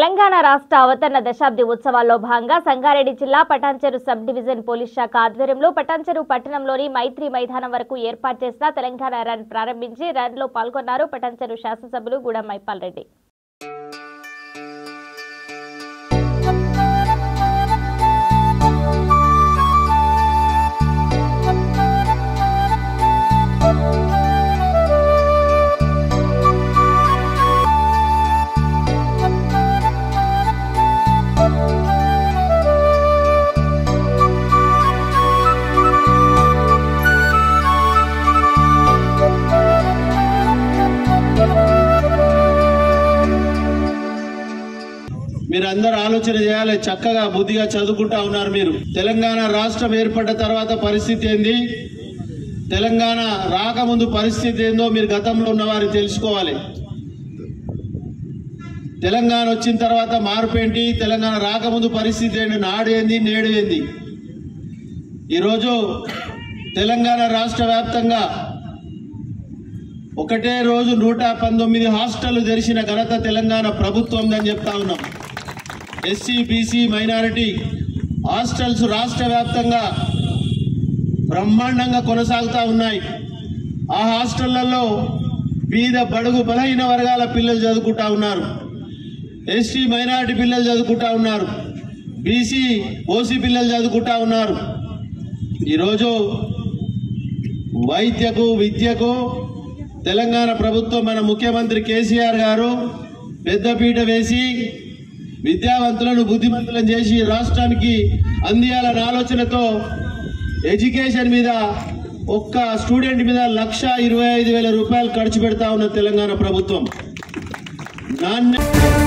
తెలంగాణ రాష్ట్ర అవతరణ దశాబ్ది ఉత్సవాల్లో భాగంగా సంగారెడ్డి జిల్లా పటాన్చెరు సబ్ డివిజన్ పోలీస్ శాఖ ఆధ్వర్యంలో పటాన్చెరు పట్టణంలోని మైత్రి మైదానం వరకు ఏర్పాటు చేసిన తెలంగాణ రన్ ప్రారంభించి రన్ లో పాల్గొన్నారు పటాన్చెరు శాసనసభ్యులు గూడెం మైపాల్ రెడ్డి మీరు అందరు ఆలోచన చేయాలి చక్కగా బుద్ధిగా చదువుకుంటా ఉన్నారు మీరు తెలంగాణ రాష్ట్రం ఏర్పడ్డ తర్వాత పరిస్థితి ఏంది తెలంగాణ రాకముందు పరిస్థితి ఏందో మీరు గతంలో ఉన్న వారు తెలుసుకోవాలి తెలంగాణ వచ్చిన తర్వాత మార్పు ఏంటి తెలంగాణ రాకముందు పరిస్థితి ఏంటి నాడు ఏంది నేడు ఏంది ఈరోజు తెలంగాణ రాష్ట్ర వ్యాప్తంగా ఒకటే రోజు నూట పంతొమ్మిది హాస్టళ్లు తెరిచిన ఘనత తెలంగాణ ప్రభుత్వం అని చెప్తా ఉన్నాం ఎస్సీ బీసీ మైనారిటీ హాస్టల్స్ రాష్ట్ర వ్యాప్తంగా బ్రహ్మాండంగా కొనసాగుతూ ఉన్నాయి ఆ హాస్టళ్లలో బీద బడుగు బలహీన వర్గాల పిల్లలు చదువుకుంటా ఉన్నారు ఎస్టీ మైనారిటీ పిల్లలు చదువుకుంటా ఉన్నారు బీసీ ఓసీ పిల్లలు చదువుకుంటా ఉన్నారు ఈరోజు వైద్యకు విద్యకు తెలంగాణ ప్రభుత్వం మన ముఖ్యమంత్రి కేసీఆర్ గారు పెద్దపీట వేసి విద్యావంతులను బుద్ధిమంతులను చేసి రాష్ట్రానికి అందియాలన్న ఆలోచనతో ఎడ్యుకేషన్ మీద ఒక్క స్టూడెంట్ మీద లక్ష ఇరవై ఐదు వేల రూపాయలు ఖర్చు పెడతా ఉన్న తెలంగాణ ప్రభుత్వం నాణ్య